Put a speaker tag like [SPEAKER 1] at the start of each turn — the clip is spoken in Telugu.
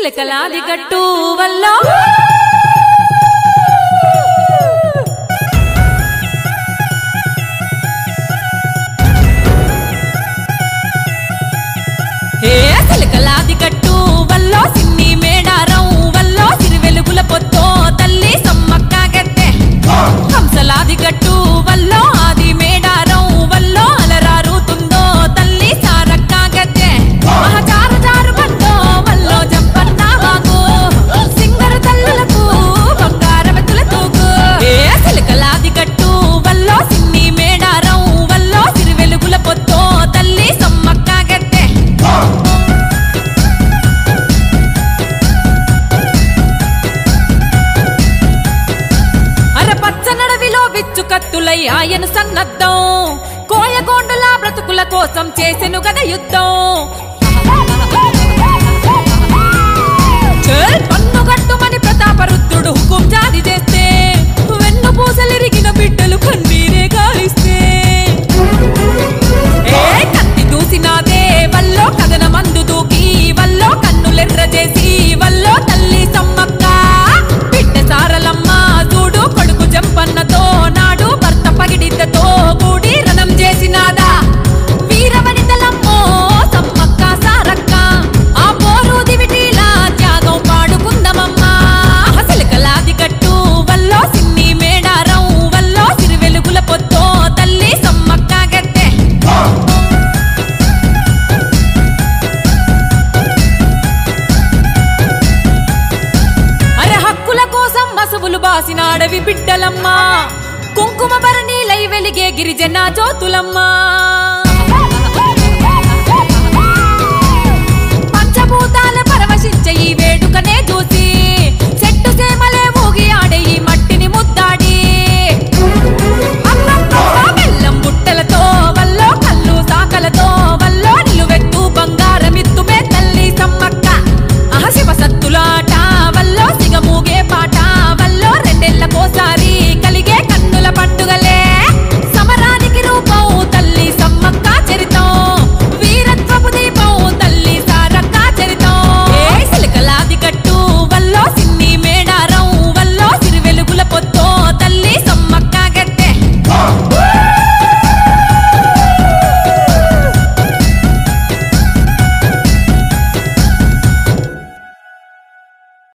[SPEAKER 1] చిలకలాది గట్టు వల్ల ఏ చిలకలాది గట్టు వల్ల సిన్ని మేడారం వల్ల సిరి వెలుగుల పొత్తో తల్లి సమ్మక్క గద్దె హంసలాది గట్టు వల్ల ఆది మేడారం వల్ల అలరారుతుందో తల్లి సారక్క గద్దె మహచారు జారు బండో వల్లో జంపన్న వాగు సింగరు తల్లులకు బంగారమెతుల తూగు ఏ సిలకలాది గట్టు వల్ల సిన్ని మేడారం వల్ల సిరి వెలుగుల పొత్తో తల్లి సమ్మక్క గద్దె అర పచ్చనడవిలో విచ్చు కత్తులై ఆయన సన్నద్ధం కోయగోండుల బ్రతుకుల కోసం చేసెను గద యుద్ధం చల్ పన్నుగట్టుమని ప్రతాపరుద్రుడు హుకుం జారీ చేస్తే వెన్ను పూసలిరిగిన బిడ్డలు కన్నీరే గాలిస్తే ఏ కత్తి దూసినాదే వల్లో కథన మందు దూకి వల్లో కన్నులెర్ర చేసి వల్లో తల్లి సమ్మక్క బిడ్డ సారలమ్మ చూడు కొడుకు జంపన్నతో నాడు భర్త పగిడిద్దతో కూడి రణం చేసినాదా వీరవనితలమ్మో సమ్మక్క సారక్క ఆ పోరు దివిటీలా త్యాగం పాడుకుందమమ్మా హసలికలాది కట్టు వల్లో సిన్ని మేడారం వల్లో సిరి వెలుగుల పొత్తో తల్లి సమ్మక్క గద్దె అరే హక్కుల కోసం మసువులు బాసిన అడవి బిడ్డలమ్మా కుంకుమ భరణీలై వెలిగే గిరిజన జ్యోతులమ్మా